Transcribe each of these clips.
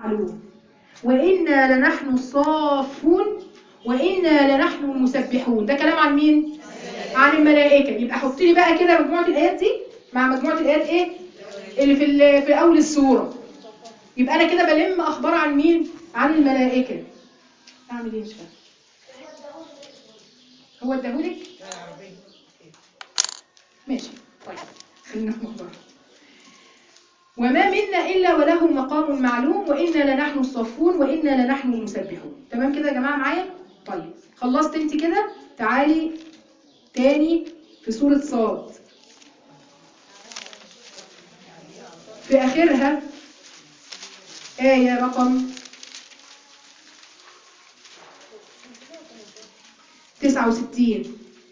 معلوم وإنا لنحن الصافون وإنا لنحن المسبحون ده كلام عن مين؟ عن الملائكة يبقى حط لي بقى كده مجموعة الآيات دي مع مجموعة الآيات إيه؟ اللي في ال- في أول السورة يبقى أنا كده بلم أخبار عن مين؟ عن الملائكة أعمل إيه مش فاهم هو اداهولك؟ ماشي طيب خلينا في موضوع وما منا إلا وله مقام معلوم وإنا لنحن الصفون وإنا لنحن المسبحون تمام كده يا جماعة معايا؟ طيب خلصت انت كده تعالي تاني في سورة صاد في آخرها آية رقم 69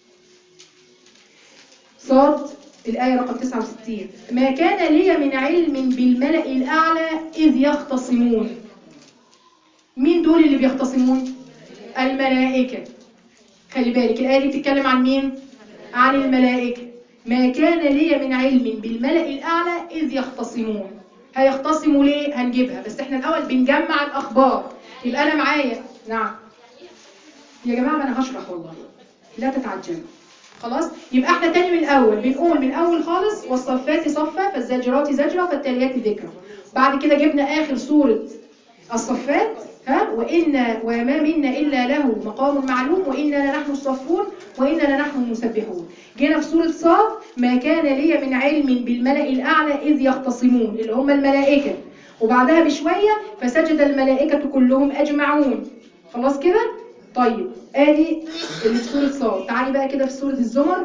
صاد الآية رقم 69 ما كان لي من علم بالملأ الأعلى إذ يختصمون مين دول اللي بيختصمون؟ الملائكة خلي بالك الآية دي بتتكلم عن مين؟ عن الملائكة ما كان لي من علم بالملأ الأعلى إذ يختصمون هيختصموا ليه؟ هنجيبها بس احنا الأول بنجمع الأخبار يبقى أنا معايا نعم يا جماعة ما أنا هشرح والله لا تتعجلوا خلاص يبقى احنا تاني من الأول بنقول من أول خالص والصفات صفا فالزاجرات زجرة فالتاليات ذكرى بعد كده جبنا آخر سورة الصفات ها وإن وما منا إلا له مقام معلوم وإنا لنحن الصفون وإنا لنحن المسبحون جينا في سورة صاد ما كان لي من علم بالملأ الأعلى إذ يختصمون اللي هم الملائكة وبعدها بشوية فسجد الملائكة كلهم أجمعون خلاص كده طيب ادي اللي في سورة صاد تعالي بقى كده في سورة الزمر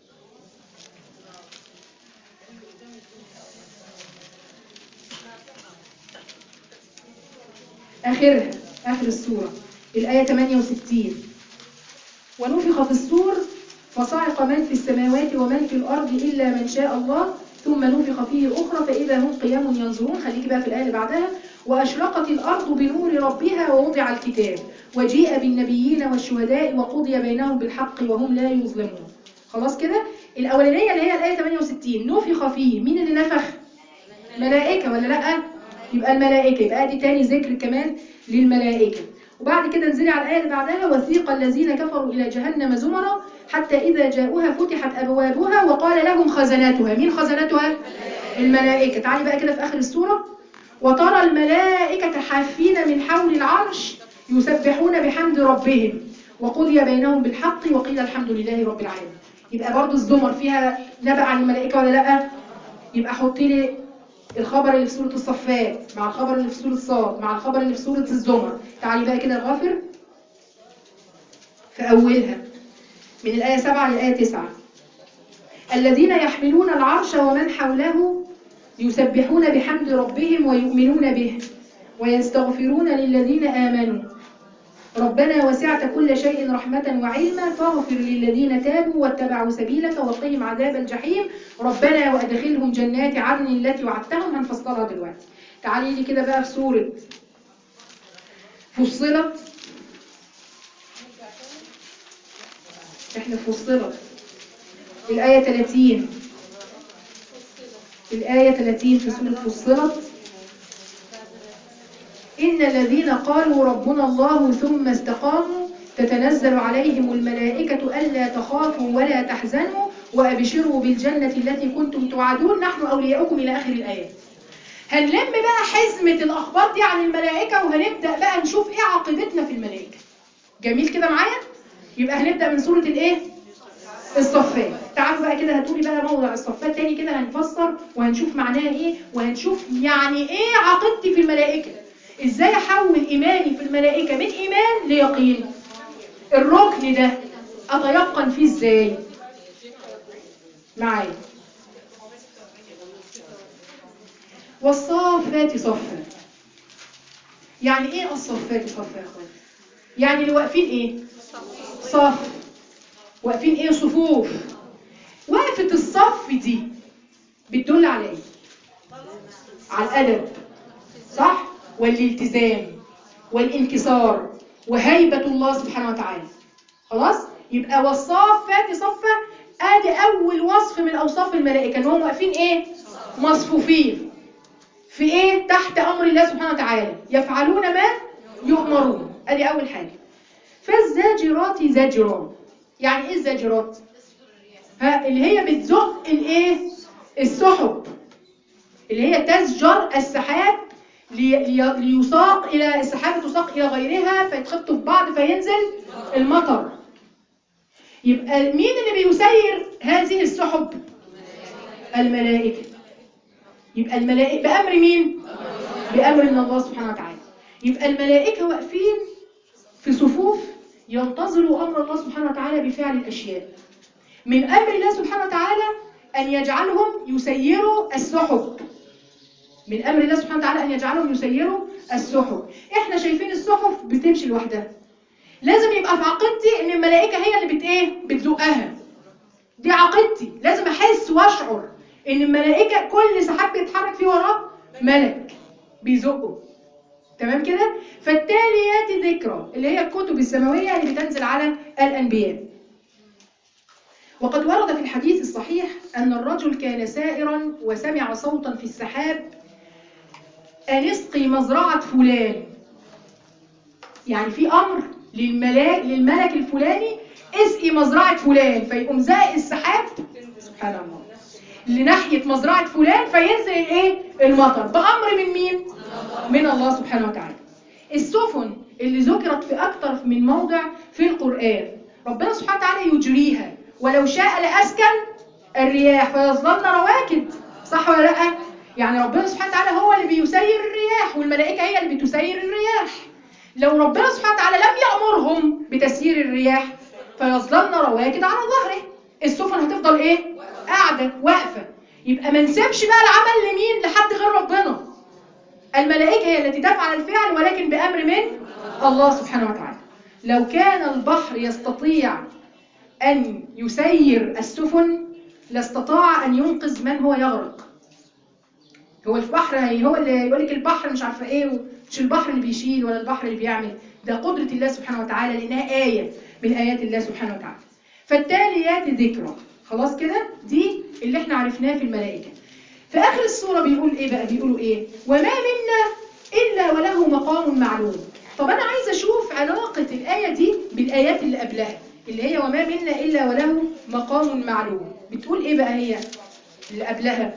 آخرها آخر السورة الآية 68 ونفخ في الصور فصعق من في السماوات ومن في الأرض إلا من شاء الله ثم نفخ فيه أخرى فإذا هم قيام ينظرون خليكي بقى في الآية اللي بعدها وأشرقت الأرض بنور ربها ووضع الكتاب وجيء بالنبيين والشهداء وقضي بينهم بالحق وهم لا يظلمون خلاص كده الأولانية اللي هي الآية 68 نفخ فيه مين اللي نفخ ملائكة ولا لأ يبقى الملائكة يبقى دي تاني ذكر كمان للملائكة وبعد كده انزلي على الآية اللي بعدها وثيق الذين كفروا إلى جهنم زمرا حتى إذا جاءوها فتحت أبوابها وقال لهم خزناتها مين خزناتها؟ الملائكة تعالي بقى كده في آخر السورة وترى الملائكة حافين من حول العرش يسبحون بحمد ربهم وقضي بينهم بالحق وقيل الحمد لله رب العالمين يبقى برضو الزمر فيها نبأ عن الملائكة ولا لأ؟ يبقى حطي لي الخبر اللي في سورة الصفات مع الخبر اللي في سورة صاد مع الخبر اللي في سورة الزمر تعالي بقى كده غافر في أولها من الآية 7 للآية 9 الذين يحملون العرش ومن حوله يسبحون بحمد ربهم ويؤمنون به ويستغفرون للذين آمنوا ربنا وسعت كل شيء رحمة وعلما فاغفر للذين تابوا واتبعوا سبيلك وقهم عذاب الجحيم ربنا وأدخلهم جنات عدن التي وعدتهم هنفصلها دلوقتي تعالي لي كده بقى في سورة فصلت احنا فصلت الآية 30 الآية 30 في سورة فصلت إن الذين قالوا ربنا الله ثم استقاموا تتنزل عليهم الملائكة ألا تخافوا ولا تحزنوا وأبشروا بالجنة التي كنتم توعدون نحن أولياؤكم إلى آخر الآيات هنلم بقى حزمة الأخبار دي عن الملائكة وهنبدأ بقى نشوف إيه عقيدتنا في الملائكة جميل كده معايا؟ يبقى هنبدأ من سورة الإيه؟ الصفات تعالوا بقى كده هاتولي بقى موضع الصفات تاني كده هنفسر وهنشوف معناها ايه وهنشوف يعني ايه عقيدتي في الملائكة ازاي احول ايماني في الملائكة من ايمان ليقين الركن ده اتيقن فيه ازاي معايا والصافات صفا يعني ايه الصفات صفا يا اخوان يعني اللي واقفين ايه صف واقفين ايه صفوف وقفة الصف دي بتدل على ايه على الادب صح والالتزام والانكسار وهيبة الله سبحانه وتعالى خلاص يبقى والصافات صفا ادي اول وصف من اوصاف الملائكه ان هم واقفين ايه مصفوفين في ايه تحت امر الله سبحانه وتعالى يفعلون ما يؤمرون ادي اول حاجه فالزاجرات زجرا يعني ايه الزاجرات ها اللي هي بتزق الايه السحب اللي هي تزجر السحاب لي- لي- ليساق الى السحابه تساق الى غيرها فيتخبطوا في بعض فينزل المطر يبقى مين اللي بيسير هذه السحب الملائكه يبقى الملائكه بامر مين بامر من الله سبحانه وتعالى يبقى الملائكه واقفين في صفوف ينتظروا امر الله سبحانه وتعالى بفعل الاشياء من امر الله سبحانه وتعالى ان يجعلهم يسيروا السحب من امر الله سبحانه وتعالى ان يجعلهم يسيروا السحب احنا شايفين السحب بتمشي لوحدها لازم يبقى في عقيدتي ان الملائكه هي اللي بت ايه بتزقها دي عقيدتي لازم احس واشعر ان الملائكه كل سحاب بيتحرك فيه وراه ملك بيزقه تمام كده فالتاليات ذكرى اللي هي الكتب السماويه اللي بتنزل على الانبياء وقد ورد في الحديث الصحيح أن الرجل كان سائرا وسمع صوتا في السحاب أن اسقي مزرعة فلان يعني في أمر للملاك للملك الفلاني اسقي مزرعة فلان فيقوم زائق السحاب سبحان الله لناحية مزرعة فلان فينزل الايه المطر بأمر من مين من الله سبحانه وتعالى السفن اللي ذكرت في أكثر من موضع في القرآن ربنا سبحانه وتعالى يجريها ولو شاء لأسكن الرياح فيظلن رواكد صح ولا لا يعني ربنا سبحانه وتعالى هو اللي بيسير الرياح والملائكة هي اللي بتسير الرياح لو ربنا سبحانه وتعالى لم يأمرهم بتسيير الرياح فيظلن رواكد على ظهره السفن هتفضل ايه قاعدة واقفة يبقى ما نسيبش بقى العمل لمين لحد غير ربنا الملائكة هي التي تفعل الفعل ولكن بأمر من الله سبحانه وتعالى لو كان البحر يستطيع أن يسير السفن لاستطاع أن ينقذ من هو يغرق هو البحر هي هو اللي يقول لك البحر مش عارفه ايه مش البحر اللي بيشيل ولا البحر اللي بيعمل ده قدرة الله سبحانه وتعالى لأنها آية من آيات الله سبحانه وتعالى فالتاليات ذكرى خلاص كده دي اللي احنا عرفناه في الملائكة في آخر السورة بيقول ايه بقى بيقولوا ايه وما منا إلا وله مقام معلوم طب أنا عايزة أشوف علاقة الآية دي بالآيات اللي قبلها اللي هي وما منا إلا وله مقام معلوم بتقول ايه بقى هي اللي قبلها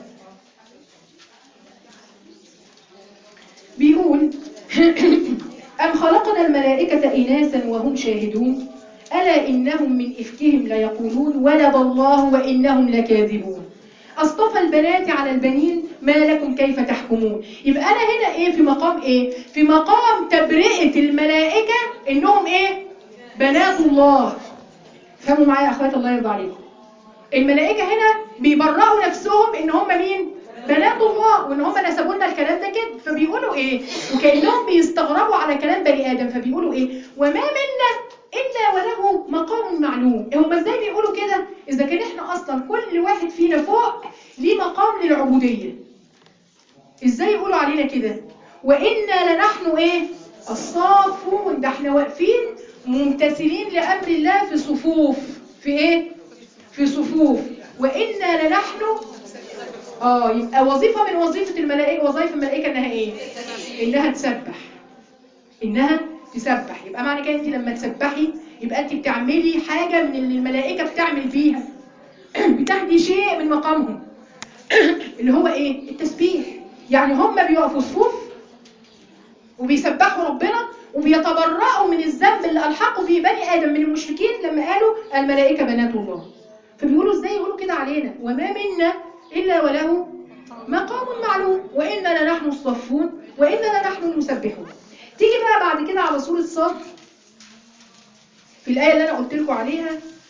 بيقول أم خلقنا الملائكة إناثا وهم شاهدون ألا إنهم من إفكهم ليقولون ولد الله وإنهم لكاذبون أصطفى البنات على البنين ما لكم كيف تحكمون يبقى أنا هنا إيه في مقام إيه في مقام تبرئة الملائكة إنهم إيه بنات الله فهموا معايا يا أخوات الله يرضى عليكم الملائكة هنا بيبرئوا نفسهم إن هم مين بنات الله وان هم نسبوا لنا الكلام ده كده فبيقولوا ايه وكانهم بيستغربوا على كلام بني ادم فبيقولوا ايه وما منا الا وله مقام معلوم هم ازاي بيقولوا كده اذا كان احنا اصلا كل واحد فينا فوق ليه مقام للعبوديه ازاي يقولوا علينا كده وانا لنحن ايه الصافون ده احنا واقفين ممتثلين لامر الله في صفوف في ايه في صفوف وانا لنحن اه يبقى وظيفة من وظيفة الملائكة وظيفة الملائكة انها ايه انها تسبح انها تسبح يبقى معنى كده انت لما تسبحي يبقى انت بتعملي حاجة من اللي الملائكة بتعمل بيها بتاخدي شيء من مقامهم اللي هو ايه التسبيح يعني هم بيقفوا صفوف وبيسبحوا ربنا وبيتبرأوا من الذنب اللي ألحقوا به بني آدم من المشركين لما قالوا الملائكة بنات الله فبيقولوا ازاي يقولوا كده علينا وما منا إلا وله مقام معلوم وإننا لنحن الصفون وإننا لنحن المسبحون تيجي بقى بعد كده على سورة صاد في الآية اللي أنا قلت لكم عليها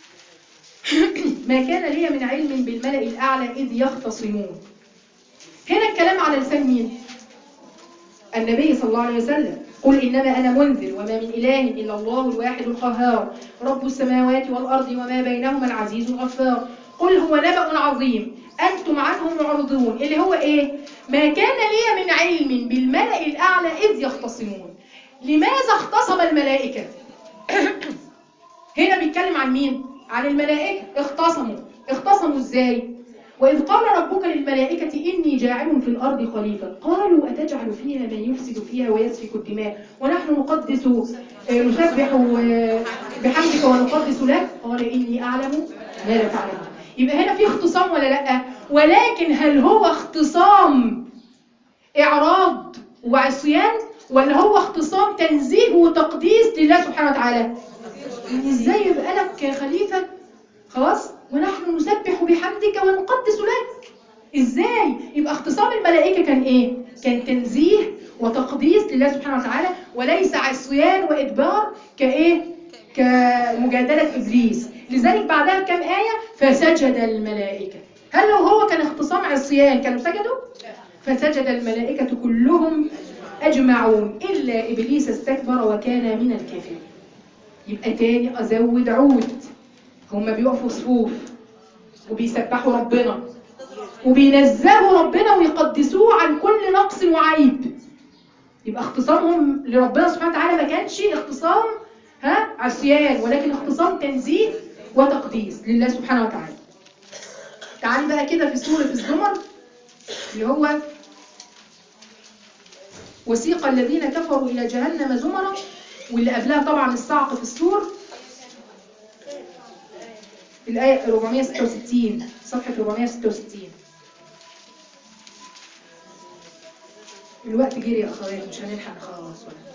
ما كان لي من علم بالملأ الأعلى إذ يختصمون هنا الكلام على لسان مين؟ النبي صلى الله عليه وسلم قل إنما أنا منذر وما من إله إلا الله الواحد القهار رب السماوات والأرض وما بينهما العزيز الغفار قل هو نبأ عظيم أنتم عنه معرضون اللي هو إيه؟ ما كان لي من علم بالملأ الأعلى إذ يختصمون لماذا اختصم الملائكة؟ هنا بيتكلم عن مين؟ عن الملائكة اختصموا اختصموا ازاي؟ وإذ قال ربك للملائكة إني جاعل في الأرض خليفة قالوا أتجعل فيها من يفسد فيها ويسفك الدماء ونحن نقدس آه، نسبح آه، بحمدك ونقدس لك قال إني أعلم ما لا تعلم يبقى هنا في اختصام ولا لأ ولكن هل هو اختصام إعراض وعصيان ولا هو اختصام تنزيه وتقديس لله سبحانه وتعالى يعني ازاي يبقى لك خليفة خلاص ونحن نسبح بحمدك ونقدس لك ازاي يبقى اختصام الملائكة كان ايه كان تنزيه وتقديس لله سبحانه وتعالى وليس عصيان وادبار كايه كمجادلة ابليس لذلك بعدها كم آية فسجد الملائكة هل لو هو كان اختصام عصيان كانوا سجدوا فسجد الملائكة كلهم أجمعون إلا إبليس استكبر وكان من الكافرين يبقى تاني أزود عود هم بيقفوا صفوف وبيسبحوا ربنا وبينزهوا ربنا ويقدسوه عن كل نقص وعيب يبقى اختصامهم لربنا سبحانه وتعالى ما كانش اختصام ها عصيان ولكن اختصام تنزيه وتقديس لله سبحانه وتعالى تعالي بقى كده في سورة الزمر اللي هو وسيق الذين كفروا إلى جهنم زمرا واللي قبلها طبعا الصعق في السور الآية 466 صفحة 466 الوقت جري يا أخوات مش هنلحق نخلص ولا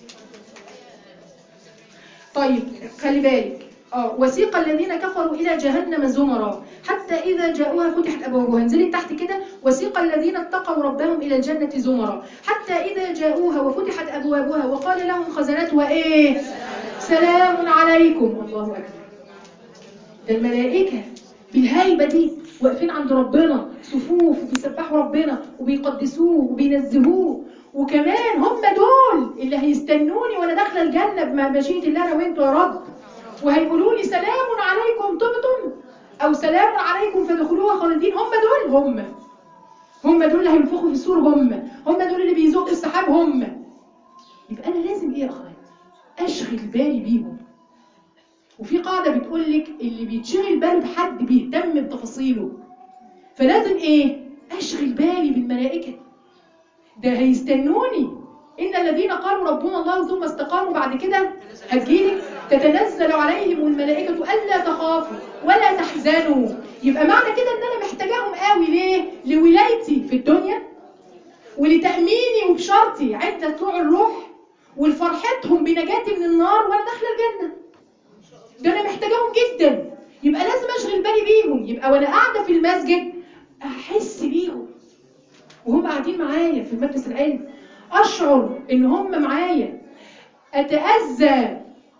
طيب خلي بالك اه وسيق الذين كفروا إلى جهنم زمرا حتى إذا جاءوها فتحت أبوابها انزلي تحت كده وسيق الذين اتقوا ربهم إلى الجنة زمرا حتى إذا جاءوها وفتحت أبوابها وقال لهم خزنتها إيه سلام عليكم الله أكبر ده الملائكة بالهيبة دي واقفين عند ربنا صفوف وبيسبحوا ربنا وبيقدسوه وبينزهوه وكمان هم دول اللي هيستنوني وانا داخله الجنه بمشيئه الله انا وانتوا يا رب وهيقولوا لي سلام عليكم طبتم او سلام عليكم فادخلوها خالدين هم دول هم هم دول اللي هينفخوا في السور هم هم دول اللي بيزقوا السحاب هم يبقى انا لازم ايه يا اخوات اشغل بالي بيهم وفي قاعدة بتقول لك اللي بيتشغل باله بحد بيهتم بتفاصيله فلازم ايه اشغل بالي بالملائكة ده هيستنوني ان الذين قالوا ربنا الله ثم استقاموا بعد كده هتجيلك تتنزل عليهم الملائكة ألا تخافوا ولا تحزنوا يبقى معنى كده ان انا محتاجاهم قوي ليه لولايتي في الدنيا ولتأميني وبشرطي عند طلوع الروح ولفرحتهم بنجاتي من النار وانا داخله الجنه ده انا محتاجاهم جدا يبقى لازم اشغل بالي بيهم يبقى وانا قاعده في المسجد احس بيهم وهم قاعدين معايا في المجلس العلمي اشعر ان هم معايا اتاذى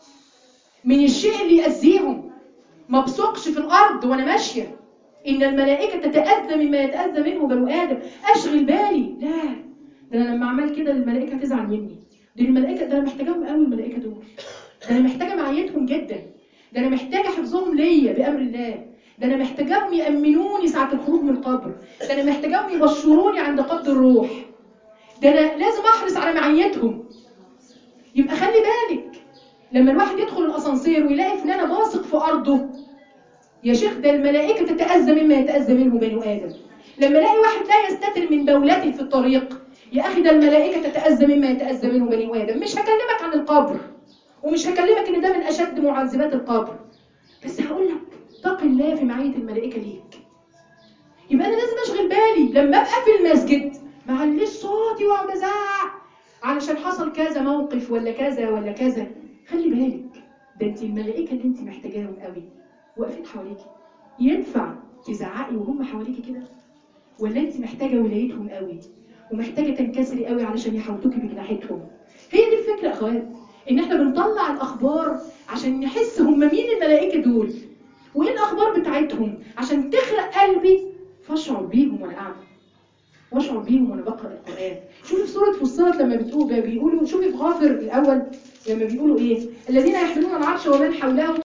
من الشيء اللي يأذيهم ما بصقش في الارض وانا ماشيه ان الملائكه تتاذى مما يتاذى منه بنو ادم اشغل بالي لا ده انا لما اعمل كده الملائكه تزعل مني دي الملائكه ده انا محتاجاهم قوي الملائكه دول ده انا محتاجه معيتهم جدا ده انا محتاجه حفظهم ليا بامر الله ده انا محتاجاهم يامنوني ساعه الخروج من القبر ده انا محتاجاهم يبشروني عند قبض الروح ده انا لازم احرص على معيتهم يبقى خلي بالك لما الواحد يدخل الاسانسير ويلاقي فلانه باصق في ارضه يا شيخ ده الملائكه تتاذى مما يتاذى منه بنو ادم لما الاقي واحد لا يستتر من بولته في الطريق يا اخي ده الملائكه تتاذى مما يتاذى منه بني ادم مش هكلمك عن القبر ومش هكلمك ان ده من اشد معذبات القبر بس هقول لك اتق الله في معيه الملائكه ليك يبقى انا لازم اشغل بالي لما ابقى في المسجد ما عليش صوتي واقعد ازعق علشان حصل كذا موقف ولا كذا ولا كذا خلي بالك ده انت الملائكه اللي انت محتاجاهم قوي واقفين حواليكي ينفع تزعقي وهم حواليكي كده ولا انت محتاجه ولايتهم قوي ومحتاجه تنكسري قوي علشان يحوطوكي بجناحتهم هي دي الفكره يا اخوات ان احنا بنطلع الاخبار عشان نحس هم مين الملائكه دول وايه الاخبار بتاعتهم عشان تخلق قلبي فاشعر بيهم وانا قاعده واشعر بيهم وانا بقرا القران شوفي في سوره فصلت لما بتقول بيقولوا شوفي في غافر الاول لما بيقولوا ايه الذين يحملون العرش ومن حوله